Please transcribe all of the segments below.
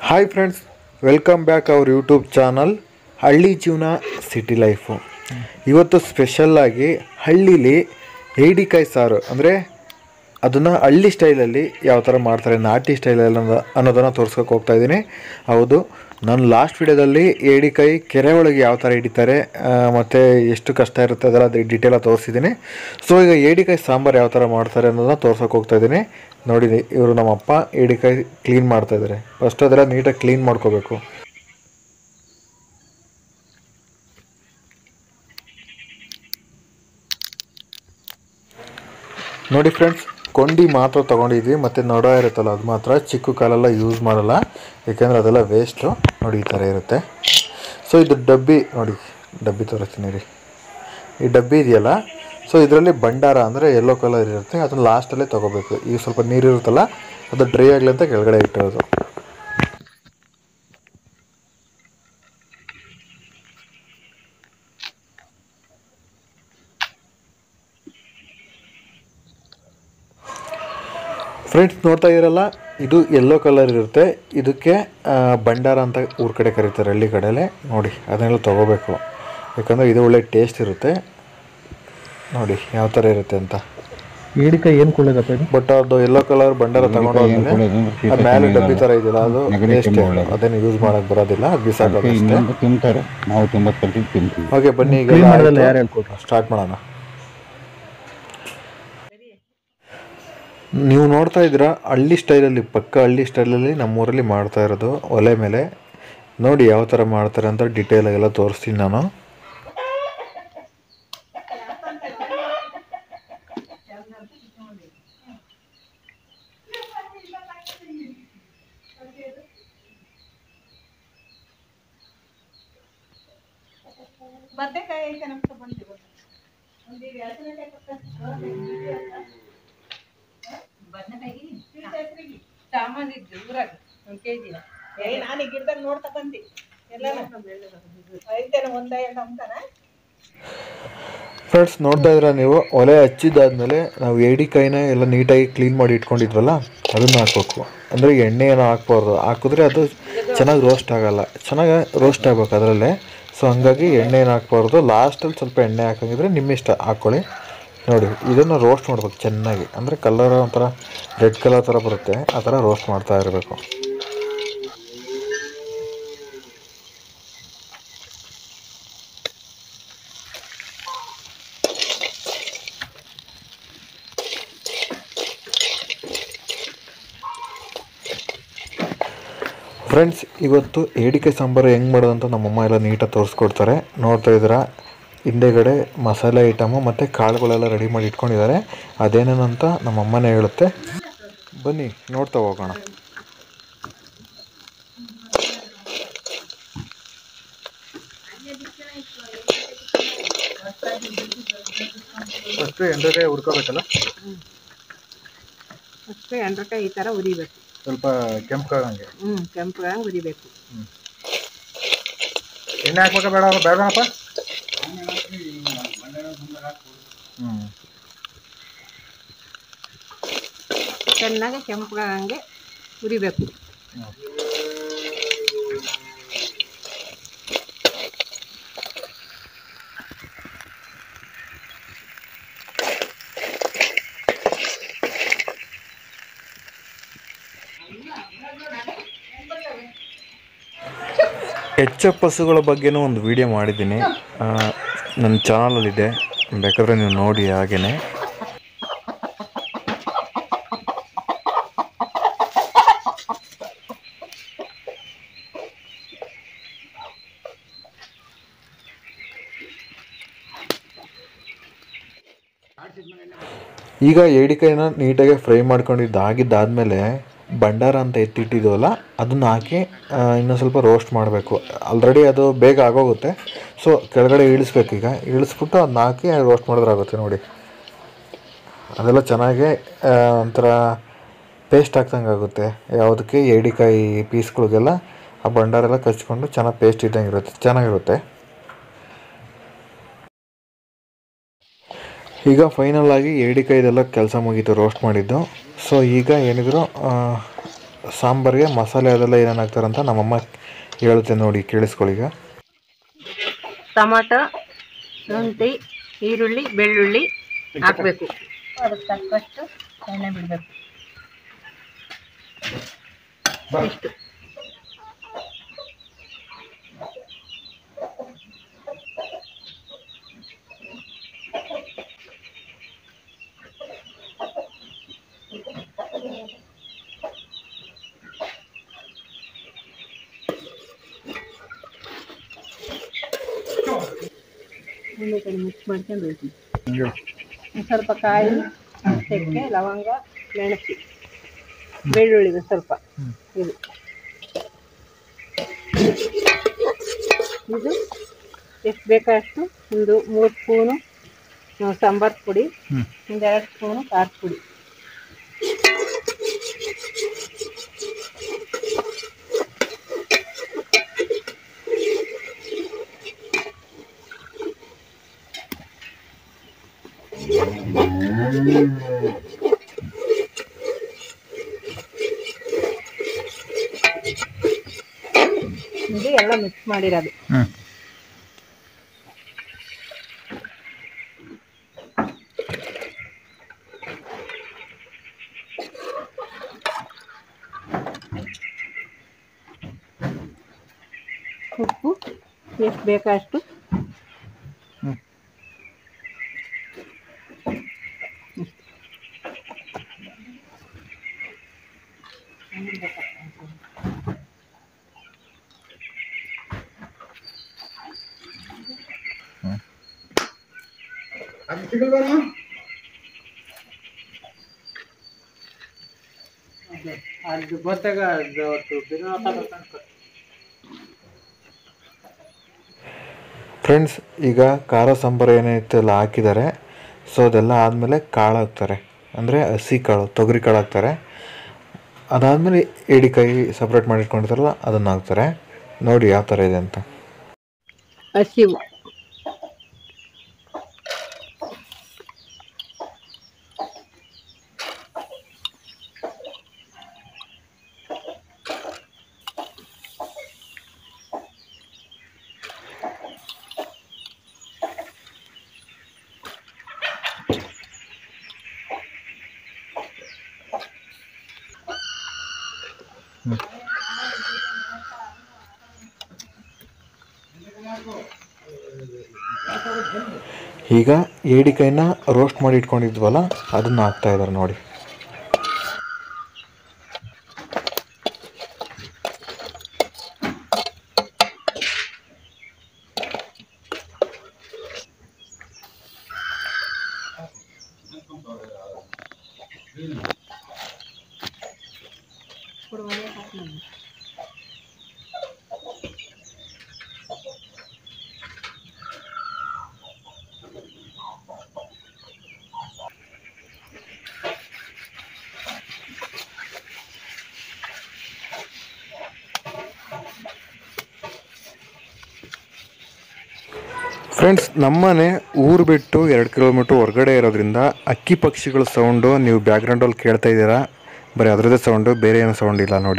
hi friends welcome back our YouTube channel ಹಳ್ಳಿ ಜೀವನ city life ಇವತ್ತು ಸ್ಪೆಷಲ್ಲಾಗಿ ಹಳ್ಳೀಲಿ ಏಡಿಕಾಯಿ ಸಾರು ಅಂದರೆ ಅದನ್ನು ಹಳ್ಳಿ ಸ್ಟೈಲಲ್ಲಿ ಯಾವ ಥರ ಮಾಡ್ತಾರೆ ನಾಟಿ ಸ್ಟೈಲಲ್ಲಿ ಅನ್ನೋ ಅನ್ನೋದನ್ನು ತೋರ್ಸ್ಕೊಕ್ಕೆ ಹೋಗ್ತಾ ಇದ್ದೀನಿ ಹೌದು ನಾನು ಲಾಸ್ಟ್ ವಿಡಿಯೋದಲ್ಲಿ ಏಡಿಕಾಯಿ ಕೆರೆ ಒಳಗೆ ಯಾವ ಥರ ಹಿಡಿತಾರೆ ಮತ್ತು ಎಷ್ಟು ಕಷ್ಟ ಇರುತ್ತೆ ಅದೆಲ್ಲ ಡೀಟೇಲಾಗಿ ತೋರಿಸಿದ್ದೀನಿ ಸೊ ಈಗ ಏಡಿಕಾಯಿ ಸಾಂಬಾರು ಯಾವ ಥರ ಮಾಡ್ತಾರೆ ಅನ್ನೋದನ್ನ ತೋರ್ಸೋಕೆ ಹೋಗ್ತಾ ಇದ್ದೀನಿ ನೋಡಿ ಇವರು ನಮ್ಮ ಅಪ್ಪ ಏಡಿಕಾಯಿ ಕ್ಲೀನ್ ಮಾಡ್ತಾ ಇದ್ದಾರೆ ಫಸ್ಟ್ ಅದೆಲ್ಲ ನೀಟಾಗಿ ಕ್ಲೀನ್ ಮಾಡ್ಕೋಬೇಕು ನೋಡಿ ಫ್ರೆಂಡ್ಸ್ ಕೊಂಡಿ ಮಾತ್ರ ತೊಗೊಂಡಿದ್ವಿ ಮತ್ತು ನೊಡ ಇರುತ್ತಲ್ಲ ಅದು ಮಾತ್ರ ಚಿಕ್ಕ ಕಾಲೆಲ್ಲ ಯೂಸ್ ಮಾಡಲ್ಲ ಏಕೆಂದರೆ ಅದೆಲ್ಲ ವೇಸ್ಟು ನೋಡಿ ಈ ಥರ ಇರುತ್ತೆ ಸೊ ಇದು ಡಬ್ಬಿ ನೋಡಿ ಡಬ್ಬಿ ತೋರಿಸ್ತೀನಿ ರೀ ಈ ಡಬ್ಬಿ ಇದೆಯಲ್ಲ ಸೊ ಇದರಲ್ಲಿ ಭಂಡಾರ ಅಂದರೆ ಯೆಲ್ಲೋ ಕಲರ್ ಇರುತ್ತೆ ಅದನ್ನು ಲಾಸ್ಟಲ್ಲೇ ತೊಗೋಬೇಕು ಈಗ ಸ್ವಲ್ಪ ನೀರು ಇರುತ್ತಲ್ಲ ಅದು ಡ್ರೈ ಆಗಲಿ ಅಂತ ಕೆಳಗಡೆ ಇಟ್ಟಿರೋದು ಫ್ರೆಂಡ್ಸ್ ನೋಡ್ತಾ ಇರಲ್ಲ ಇದು ಯೆಲ್ಲೋ ಕಲರ್ ಇರುತ್ತೆ ಇದಕ್ಕೆ ಆ, ಭಂಡಾರ ಅಂತ ಊರ ಕಡೆ ಕರೀತಾರೆ ಹಳ್ಳಿ ಕಡೆಯಲ್ಲೇ ನೋಡಿ ಅದನ್ನೆಲ್ಲ ತೊಗೋಬೇಕು ಯಾಕಂದರೆ ಇದು ಒಳ್ಳೆ ಟೇಸ್ಟ್ ಇರುತ್ತೆ ನೋಡಿ ಯಾವ ಥರ ಇರುತ್ತೆ ಅಂತ ಏಡಿಕಾಯಿ ಏನು ಕೊಳ್ಳೋದಪ್ಪ ಇದು ಬಟ್ ಅದು ಯೆಲ್ಲೋ ಕಲರ್ ಭಂಡಾರ ತಗೊಂಡೋದ್ಮೇಲೆ ಅದು ಮೇಲೆ ಡಬ್ಬಿ ಥರ ಇದೆಯಲ್ಲ ಅದು ಟೇಸ್ಟ್ ಅದೇನು ಯೂಸ್ ಮಾಡೋಕ್ಕೆ ಬರೋದಿಲ್ಲ ಅದು ಬಿಸಾಕೋದು ಅಷ್ಟೇ ಇನ್ನೊಂದು ತಿಂತಾರೆ ನಾವು ತುಂಬತ್ತು ಪರ್ಸೆಂಟ್ ತಿಂತೀವಿ ಓಕೆ ಬನ್ನಿ ಈಗ ಕ್ಲೀನ್ ಮಾಡೋದಲ್ಲ ಯಾರು ಹೇಳ್ಕೊಟ್ರು ಸ್ಟಾರ್ಟ್ ಮಾಡೋಣ ನೀವು ನೋಡ್ತಾ ಇದ್ದೀರಾ ಹಳ್ಳಿ ಸ್ಟೈಲಲ್ಲಿ ಪಕ್ಕ ಹಳ್ಳಿ ಸ್ಟೈಲಲ್ಲಿ ನಮ್ಮೂರಲ್ಲಿ ಮಾಡ್ತಾ ಇರೋದು ಒಲೆ ಮೇಲೆ ನೋಡಿ ಯಾವ ಥರ ಮಾಡ್ತಾರೆ ಅಂತ ಡೀಟೇಲಾಗೆಲ್ಲ ತೋರಿಸ್ತೀನಿ ನಾನು ಬದನೆಕಾಯಿ ಐತೆ ನಮ್ಗೆ ಬಂದಿದೆ ಒಂದೀಗ ಹಸಿಮೆಣಸಿನಕಾಯಿ ಬದನೆಕಾಯಿ ಸಾಮಾನಿದ್ದು ಊರಾಗ ಒಂದು ಕೆ ಜಿ ಏ ನಾನು ಈ ಗಿಡದಾಗ ನೋಡ್ತಾ ಬಂದಿ ಎಲ್ಲ ಐತೇನ ಒಂದ ಎರಡು ಅಂತಾನ ಫ್ರೆಂಡ್ಸ್ ನೋಡ್ತಾ ಇದ್ದೀರಾ ನೀವು ಒಲೆ ಹಚ್ಚಿದ್ದಾದ್ಮೇಲೆ ನಾವು ಏಡಿಕಾಯಿನ ಎಲ್ಲ ನೀಟಾಗಿ ಕ್ಲೀನ್ ಮಾಡಿ ಇಟ್ಕೊಂಡಿದ್ವಲ್ಲ ಅದನ್ನು ಹಾಕ್ಬೇಕು ಅಂದರೆ ಎಣ್ಣೆ ಏನೋ ಹಾಕ್ಬಾರ್ದು ಹಾಕಿದ್ರೆ ಅದು ಚೆನ್ನಾಗಿ ರೋಸ್ಟ್ ಆಗಲ್ಲ ಚೆನ್ನಾಗಿ ರೋಸ್ಟ್ ಆಗ್ಬೇಕು ಅದರಲ್ಲೇ ಸೊ ಹಂಗಾಗಿ ಎಣ್ಣೆ ಏನು ಹಾಕ್ಬಾರ್ದು ಲಾಸ್ಟಲ್ಲಿ ಸ್ವಲ್ಪ ಎಣ್ಣೆ ಹಾಕಂಗಿದ್ರೆ ನಿಮ್ಮ ಇಷ್ಟ ಹಾಕ್ಕೊಳ್ಳಿ ನೋಡಿ ಇದನ್ನು ರೋಸ್ಟ್ ಮಾಡ್ಬೇಕು ಚೆನ್ನಾಗಿ ಅಂದರೆ ಕಲರ್ ಒಂಥರ ರೆಡ್ ಕಲರ್ ಥರ ಬರುತ್ತೆ ಆ ಥರ ರೋಸ್ಟ್ ಮಾಡ್ತಾ ಇರಬೇಕು ಫ್ರೆಂಡ್ಸ್ ಇವತ್ತು ಏಡಿಕೆ ಸಾಂಬಾರು ಹೆಂಗೆ ಮಾಡೋದು ಅಂತ ನಮ್ಮಮ್ಮ ಎಲ್ಲ ನೀಟಾಗಿ ತೋರಿಸ್ಕೊಡ್ತಾರೆ ನೋಡ್ತಾ ಇದ್ದೀರಾ ಹಿಂದೆಗಡೆ ಮಸಾಲೆ ಐಟಮು ಮತ್ತು ಕಾಳುಗಳೆಲ್ಲ ರೆಡಿ ಮಾಡಿ ಇಟ್ಕೊಂಡಿದ್ದಾರೆ ಅದೇನೇನಂತ ನಮ್ಮಮ್ಮನೇ ಹೇಳುತ್ತೆ ಬನ್ನಿ ನೋಡ್ತಾ ಹೋಗೋಣ ಫಸ್ಟು ಎಂಡ್ರಕಾಯಿ ಹುರ್ಕೋಬೇಕಲ್ಲ ಅಷ್ಟು ಎಂಡ್ರಕಾಯಿ ಈ ಥರ ಉರಿಬೇಕು ಸ್ವಲ್ಪ ಕೆಂಪಗಾಗಂಗೆ ಹ್ಞೂ ಕೆಂಪಗಾಗಿ ಉರಿಬೇಕು ಎಣ್ಣೆ ಹಾಕ್ಬೇಕಾ ಬೇಡ ಬೇಡಪ್ಪ ಹ್ಞೂ ಚೆನ್ನಾಗಿ ಕೆಂಪಗಾಗಂಗೆ ಉರಿಬೇಕು ಎಚ್ ಹಸುಗಳ ಬಗ್ಗೆನೂ ಒಂದು ವಿಡಿಯೋ ಮಾಡಿದ್ದೀನಿ ಆ, ನನ್ನ ಚಾನಲಲ್ಲಿದೆ ಬೇಕಾದ್ರೆ ನೀವು ನೋಡಿ ಹಾಗೇನೆ ಈಗ ಏಡಿಕಾಯಿನ ನೀಟಾಗಿ ಫ್ರೈ ಮಾಡ್ಕೊಂಡಿದ್ದಾಗಿದ್ದಾದಮೇಲೆ ಭಂಡಾರ ಅಂತ ಎತ್ತಿಟ್ಟಿದ್ದೀವಲ್ಲ ಅದನ್ನು ಹಾಕಿ ಆ, ಇನ್ನೊಂದು ಸ್ವಲ್ಪ ರೋಸ್ಟ್ ಮಾಡಬೇಕು ಆಲ್ರೆಡಿ ಅದು ಬೇಗ ಆಗೋಗುತ್ತೆ ಸೊ ಕೆಳಗಡೆ ಇಳಿಸ್ಬೇಕು ಈಗ ಇಳಿಸ್ಬಿಟ್ಟು ಅದನ್ನ ಹಾಕಿ ರೋಸ್ಟ್ ಮಾಡಿದ್ರಾಗುತ್ತೆ ನೋಡಿ ಅದೆಲ್ಲ ಚೆನ್ನಾಗಿ ಆ, ಒಂಥರ ಪೇಸ್ಟ್ ಹಾಕ್ದಂಗೆ ಆಗುತ್ತೆ ಯಾವುದಕ್ಕೆ ಏಡಿಕಾಯಿ ಪೀಸ್ಗಳಿಗೆಲ್ಲ ಆ ಭಂಡಾರೆಲ್ಲ ಕಚ್ಕೊಂಡು ಚೆನ್ನಾಗಿ ಪೇಸ್ಟ್ ಇದ್ದಂಗೆ ಇರುತ್ತೆ ಚೆನ್ನಾಗಿರುತ್ತೆ ಈಗ ಫೈನಲ್ ಆಗಿ ಏಡಿಕಾಯ್ದೆಲ್ಲ ಕೆಲಸ ಮುಗೀತು ರೋಸ್ಟ್ ಮಾಡಿದ್ದು ಸೊ ಈಗ ಏನಿದ್ರು ಸಾಂಬಾರಿಗೆ ಮಸಾಲೆ ಅದೆಲ್ಲ ಏನೇನು ಹಾಕ್ತಾರಂತ ನಮ್ಮಮ್ಮ ಹೇಳುತ್ತೆ ನೋಡಿ ಕೇಳಿಸ್ಕೊಳ್ಳಿ ಈಗ ಟೊಮಾಟೊ ಶುಂಠಿ ಈರುಳ್ಳಿ ಬೆಳ್ಳುಳ್ಳಿ ಹಾಕಬೇಕು ಅದಕ್ಕೆ ತಕ್ಕಷ್ಟು ಎಣ್ಣೆ ಬಿಡಬೇಕು ಇಷ್ಟು ಮುಂದೆ ಕಡೆ ಮಿಕ್ಸ್ ಮಾಡ್ಕೊಂಡು ಹೋಗ್ತೀನಿ ಒಂದ್ ಸ್ವಲ್ಪ ಕಾಯಿ ಚಕ್ಕೆ ಲವಂಗ ಮೆಣಸು ಬೆಳ್ಳುಳ್ಳಿ ಒಂದು ಸ್ವಲ್ಪ ಇದು ಇದು ಎಷ್ಟು ಬೇಕಷ್ಟು ಒಂದು ಮೂರು ಸ್ಪೂನು ಆ, ಸಾಂಬಾರ್ ಪುಡಿ ಒಂದೆರಡು ಸ್ಪೂನು ಖಾರದ ಪುಡಿ ಇದು ಎಲ್ಲ ಮಿಕ್ಸ್ ಮಾಡಿರೋದು ಉಪ್ಪು ಎಷ್ಟು ಬೇಕಷ್ಟು ಅದು ಬಂದಾಗ ಅವತ್ತು ದಿನ ಫ್ರೆಂಡ್ಸ್ ಈಗ ಖಾರ ಸಾಂಬಾರು ಏನೈತೆ ಎಲ್ಲ ಹಾಕಿದ್ದಾರೆ ಸೊ ಅದೆಲ್ಲ ಆದಮೇಲೆ ಕಾಳು ಹಾಕ್ತಾರೆ ಅಂದರೆ ಹಸಿ ಕಾಳು ತೊಗರಿ ಕಾಳು ಹಾಕ್ತಾರೆ ಅದಾದಮೇಲೆ ಏಡಿಕಾಯಿ ಸಪ್ರೇಟ್ ಮಾಡಿ ಇಟ್ಕೊಂಡಿರ್ತಾರಲ್ಲ ಅದನ್ನು ಹಾಕ್ತಾರೆ ನೋಡಿ ಯಾವ ಥರ ಇದೆ ಅಂತ ಹಸಿವು ಈಗ ಏಡಿಕಾಯಿನ ರೋಸ್ಟ್ ಮಾಡಿ ಇಟ್ಕೊಂಡಿದ್ವಲ್ಲ ಅದನ್ನು ಹಾಕ್ತಾ ಇದ್ದಾರೆ ನೋಡಿ ಫ್ರೆಂಡ್ಸ್ ನಮ್ಮನೆ ಊರು ಬಿಟ್ಟು ಎರಡು ಕಿಲೋಮೀಟ್ರ್ ಹೊರಗಡೆ ಇರೋದ್ರಿಂದ ಅಕ್ಕಿ ಪಕ್ಷಿಗಳ ಸೌಂಡು ನೀವು ಬ್ಯಾಕ್ಗ್ರೌಂಡಲ್ಲಿ ಕೇಳ್ತಾ ಇದ್ದೀರಾ ಬರೀ ಅದರದ್ದೇ ಸೌಂಡು ಬೇರೆ ಏನು ಸೌಂಡ್ ಇಲ್ಲ ನೋಡಿ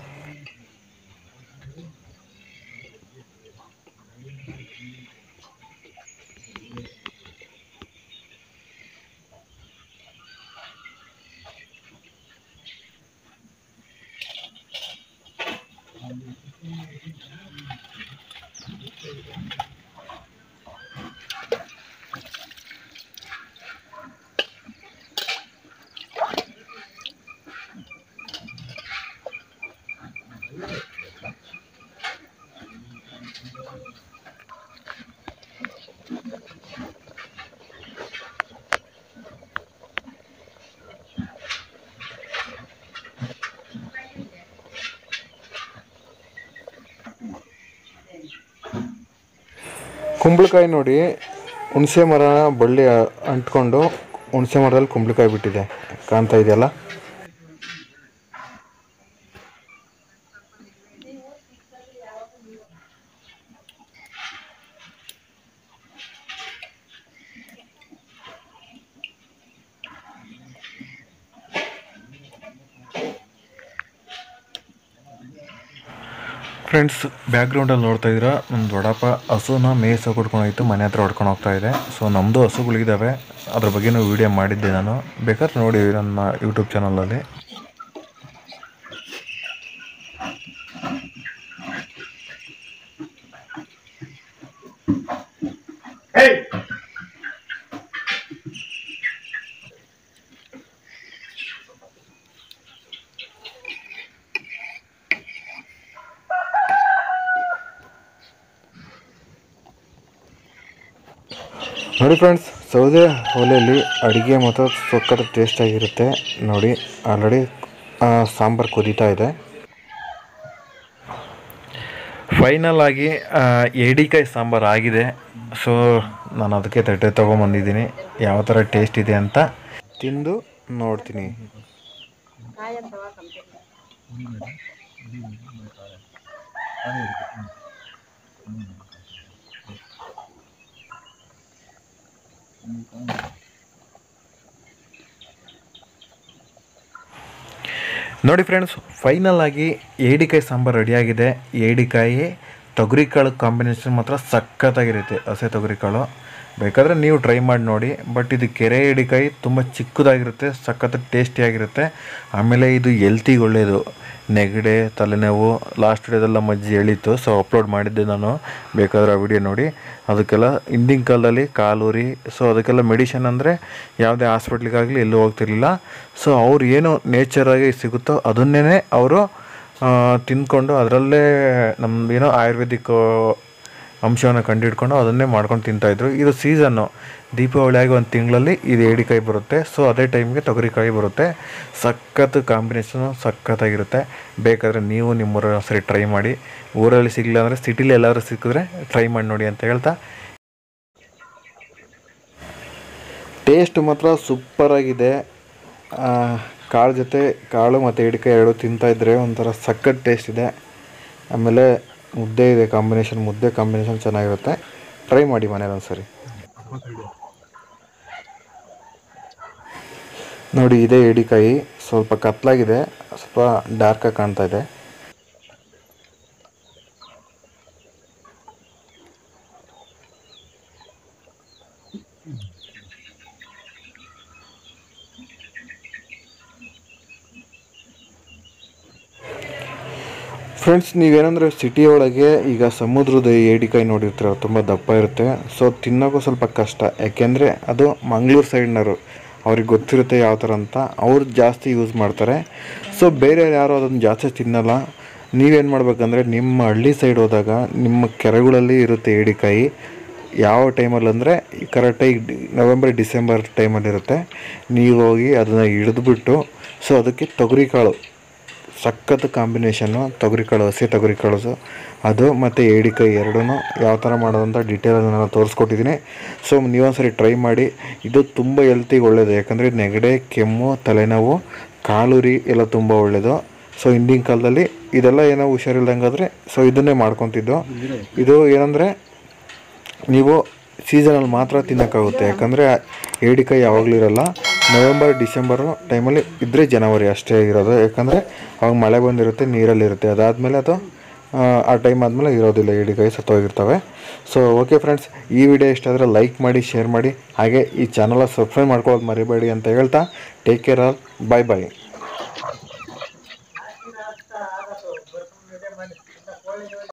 ಕುಂಬಳಕಾಯಿ ನೋಡಿ ಹುಣಸೆ ಮರ ಬಳ್ಳಿ ಅಂಟ್ಕೊಂಡು ಹುಣಸೆ ಮರದಲ್ಲಿ ಕುಂಬಳಕಾಯಿ ಬಿಟ್ಟಿದೆ ಕಾಣ್ತಾ ಇದೆಯಲ್ಲ ಫ್ರೆಂಡ್ಸ್ ಬ್ಯಾಕ್ಗ್ರೌಂಡಲ್ಲಿ ನೋಡ್ತಾ ಇದ್ದೀರಾ ನಮ್ಮ ದೊಡ್ಡಪ್ಪ ಹಸುನ ಮೇಯ್ಸ ಕೊಟ್ಕೊಂಡು ಹೋಯ್ತು ಮನೆ ಹತ್ರ ಹೊಡ್ಕೊಂಡು ಹೋಗ್ತಾ ಇದೆ ಸೊ ನಮ್ಮದು ಹಸುಗಳಿದ್ದಾವೆ ಅದ್ರ ಬಗ್ಗೆನೂ ವಿಡಿಯೋ ಮಾಡಿದ್ದೆ ನಾನು ಬೇಕಾದ್ರೆ ನೋಡಿ ನನ್ನ ಯೂಟ್ಯೂಬ್ ಚಾನಲಲ್ಲಿ ನೋಡಿ ಫ್ರೆಂಡ್ಸ್ ಸೌದೆ ಒಲೆಯಲ್ಲಿ ಅಡುಗೆ ಮತ್ತು ಸೊಕ್ಕದ ಟೇಸ್ಟ್ ಆಗಿರುತ್ತೆ ನೋಡಿ ಆಲ್ರೆಡಿ ಸಾಂಬಾರು ಕುದೀತಾ ಇದೆ ಫೈನಲ್ ಆಗಿ ಆ, ಏಡಿಕಾಯಿ ಸಾಂಬಾರು ಆಗಿದೆ ಸೊ ನಾನು ಅದಕ್ಕೆ ತಟ್ಟೆ ತೊಗೊಂಬಂದಿದ್ದೀನಿ ಯಾವ ಥರ ಟೇಸ್ಟ್ ಇದೆ ಅಂತ ತಿಂದು ನೋಡ್ತೀನಿ ನೋಡಿ ಫ್ರೆಂಡ್ಸ್ ಫೈನಲ್ ಆಗಿ ಏಡಿಕಾಯಿ ಸಾಂಬಾರು ರೆಡಿಯಾಗಿದೆ ಏಡಿಕಾಯಿ ತೊಗರಿಕಾಳು ಕಾಂಬಿನೇಷನ್ ಮಾತ್ರ ಸಖತ್ತಾಗಿರುತ್ತೆ ಹಸೆ ತೊಗರಿಕಾಳು ಬೇಕಾದರೆ ನೀವು ಟ್ರೈ ಮಾಡಿ ನೋಡಿ ಬಟ್ ಇದು ಕೆರೆ ಏಡಿಕಾಯಿ ತುಂಬ ಚಿಕ್ಕದಾಗಿರುತ್ತೆ ಸಖತ್ ಟೇಸ್ಟಿಯಾಗಿರುತ್ತೆ ಆಮೇಲೆ ಇದು ಎಲ್ತಿಗೆ ಒಳ್ಳೆಯದು ನೆಗಡೆ ತಲೆನೋವು ಲಾಸ್ಟ್ ವಿಡಿಯೋದೆಲ್ಲ ಮಜ್ಜಿ ಹೇಳಿತ್ತು ಸೊ ಅಪ್ಲೋಡ್ ಮಾಡಿದ್ದೆ ನಾನು ಬೇಕಾದ್ರೆ ಆ ವಿಡಿಯೋ ನೋಡಿ ಅದಕ್ಕೆಲ್ಲ ಹಿಂದಿನ ಕಾಲದಲ್ಲಿ ಕಾಲೂರಿ ಸೊ ಅದಕ್ಕೆಲ್ಲ ಮೆಡಿಷನ್ ಅಂದರೆ ಯಾವುದೇ ಹಾಸ್ಪಿಟ್ಲಿಗಾಗಲಿ ಎಲ್ಲೂ ಹೋಗ್ತಿರ್ಲಿಲ್ಲ ಸೊ ಅವ್ರು ಏನು ನೇಚರಾಗಿ ಸಿಗುತ್ತೋ ಅದನ್ನೇ ಅವರು ತಿಂದ್ಕೊಂಡು ಅದರಲ್ಲೇ ನಮ್ದು ಏನೋ ಆಯುರ್ವೇದಿಕ್ ಅಂಶವನ್ನು ಕಂಡುಹಿಡ್ಕೊಂಡು ಅದನ್ನೇ ಮಾಡ್ಕೊಂಡು ತಿಂತಾಯಿದ್ರು ಇದು ಸೀಸನ್ನು ದೀಪಾವಳಿ ಆಗಿ ಒಂದು ತಿಂಗಳಲ್ಲಿ ಇದು ಏಡಿಕಾಯಿ ಬರುತ್ತೆ ಸೊ ಅದೇ ಟೈಮ್ಗೆ ತೊಗರಿಕಾಯಿ ಬರುತ್ತೆ ಸಖತ್ತು ಕಾಂಬಿನೇಷನು ಸಖತ್ತಾಗಿರುತ್ತೆ ಬೇಕಾದರೆ ನೀವು ನಿಮ್ಮೂರ ಸರಿ ಟ್ರೈ ಮಾಡಿ ಊರಲ್ಲಿ ಸಿಗಲಿಲ್ಲ ಅಂದರೆ ಸಿಟಿಲಿ ಎಲ್ಲಾದ್ರೂ ಸಿಕ್ಕಿದ್ರೆ ಟ್ರೈ ಮಾಡಿ ನೋಡಿ ಅಂತ ಹೇಳ್ತಾ ಟೇಸ್ಟ್ ಮಾತ್ರ ಸೂಪರಾಗಿದೆ ಕಾಳು ಜೊತೆ ಕಾಳು ಮತ್ತು ಏಡಿಕಾಯಿ ಎರಡು ತಿಂತಾಯಿದ್ರೆ ಒಂಥರ ಸಖತ್ ಟೇಸ್ಟ್ ಇದೆ ಆಮೇಲೆ ಮುದ್ದೆ ಇದೆ ಕಾಂಬಿನೇಷನ್ ಮುದ್ದೆ ಕಾಂಬಿನೇಷನ್ ಚೆನ್ನಾಗಿರುತ್ತೆ ಟ್ರೈ ಮಾಡಿ ಮನೇಲಿ ಒಂದ್ಸರಿ ನೋಡಿ ಇದೇ ಏಡಿಕಾಯಿ ಸ್ವಲ್ಪ ಕತ್ಲಾಗಿದೆ ಸ್ವಲ್ಪ ಡಾರ್ಕಾಗಿ ಕಾಣ್ತಾ ಇದೆ ಫ್ರೆಂಡ್ಸ್ ನೀವೇನಂದರೆ ಸಿಟಿ ಒಳಗೆ ಈಗ ಸಮುದ್ರದ ಏಡಿಕಾಯಿ ನೋಡಿರ್ತೀರ ತುಂಬ ದಪ್ಪ ಇರುತ್ತೆ ಸೊ ತಿನ್ನೋಕ್ಕೂ ಸ್ವಲ್ಪ ಕಷ್ಟ ಯಾಕೆಂದರೆ ಅದು ಮಂಗಳೂರು ಸೈಡ್ನವರು ಅವ್ರಿಗೆ ಗೊತ್ತಿರುತ್ತೆ ಯಾವ ಥರ ಅಂತ ಅವ್ರು ಜಾಸ್ತಿ ಯೂಸ್ ಮಾಡ್ತಾರೆ ಸೊ ಬೇರೆ ಯಾರು ಅದನ್ನು ಜಾಸ್ತಿ ತಿನ್ನಲ್ಲ ನೀವೇನು ಮಾಡ್ಬೇಕಂದ್ರೆ ನಿಮ್ಮ ಹಳ್ಳಿ ಸೈಡ್ ಹೋದಾಗ ನಿಮ್ಮ ಕೆರೆಗಳಲ್ಲಿ ಇರುತ್ತೆ ಏಡಿಕಾಯಿ ಯಾವ ಟೈಮಲ್ಲಿ ಅಂದರೆ ಕರೆಕ್ಟಾಗಿ ಡಿ ನವೆಂಬರ್ ಡಿಸೆಂಬರ್ ಟೈಮಲ್ಲಿ ಇರುತ್ತೆ ನೀವು ಹೋಗಿ ಅದನ್ನು ಹಿಡಿದ್ಬಿಟ್ಟು ಸೊ ಅದಕ್ಕೆ ತೊಗರಿಕಾಳು ಸಖತ್ ಕಾಂಬಿನೇಷನ್ನು ತೊಗರಿಕಾಳು ಹಸಿ ತೊಗರಿಕಾಳು ಅದು ಮತ್ತು ಏಡಿಕಾಯಿ ಎರಡೂ ಯಾವ ಥರ ಮಾಡೋದು ಅಂತ ಡೀಟೇಲ್ ನಾನು ತೋರಿಸ್ಕೊಟ್ಟಿದ್ದೀನಿ ಸೊ ನೀವೊಂದ್ಸರಿ ಟ್ರೈ ಮಾಡಿ ಇದು ತುಂಬ ಹೆಲ್ತಿಗೆ ಒಳ್ಳೆಯದು ಯಾಕಂದರೆ ನೆಗಡೆ ಕೆಮ್ಮು ತಲೆನೋವು ಕಾಲುರಿ ಎಲ್ಲ ತುಂಬ ಒಳ್ಳೆಯದು ಸೊ ಹಿಂದಿನ ಕಾಲದಲ್ಲಿ ಇದೆಲ್ಲ ಏನೋ ಹುಷಾರಿಲ್ದಂಗಾದರೆ ಸೊ ಇದನ್ನೇ ಮಾಡ್ಕೊತಿದ್ದು ಇದು ಏನಂದರೆ ನೀವು ಸೀಸನಲ್ಲಿ ಮಾತ್ರ ತಿನ್ನೋಕ್ಕಾಗುತ್ತೆ ಯಾಕಂದರೆ ಏಡಿಕಾಯಿ ಯಾವಾಗಲೂ ಇರಲ್ಲ ನವೆಂಬರ್ ಡಿಸೆಂಬರು ಟೈಮಲ್ಲಿ ಇದ್ದರೆ ಜನವರಿ ಅಷ್ಟೇ ಇರೋದು ಯಾಕಂದರೆ ಅವಾಗ ಮಳೆ ಬಂದಿರುತ್ತೆ ನೀರಲ್ಲಿರುತ್ತೆ ಅದಾದಮೇಲೆ ಅದು ಆ, ಆ ಟೈಮ್ ಆದಮೇಲೆ ಇರೋದಿಲ್ಲ ಏಡಿಕಾಯಿ ಸತ್ತೋಗಿರ್ತವೆ ಸೊ ಓಕೆ ಫ್ರೆಂಡ್ಸ್ ಈ ವಿಡಿಯೋ ಇಷ್ಟ ಆದರೆ ಲೈಕ್ ಮಾಡಿ ಶೇರ್ ಮಾಡಿ ಹಾಗೆ ಈ ಚಾನಲ ಸಬ್ಸ್ಕ್ರೈಬ್ ಮಾಡ್ಕೊಳ್ಳೋದು ಮರಿಬೇಡಿ ಅಂತ ಹೇಳ್ತಾ ಟೇಕ್ ಕೇರ್ ಆಲ್ ಬಾಯ್ ಬಾಯ್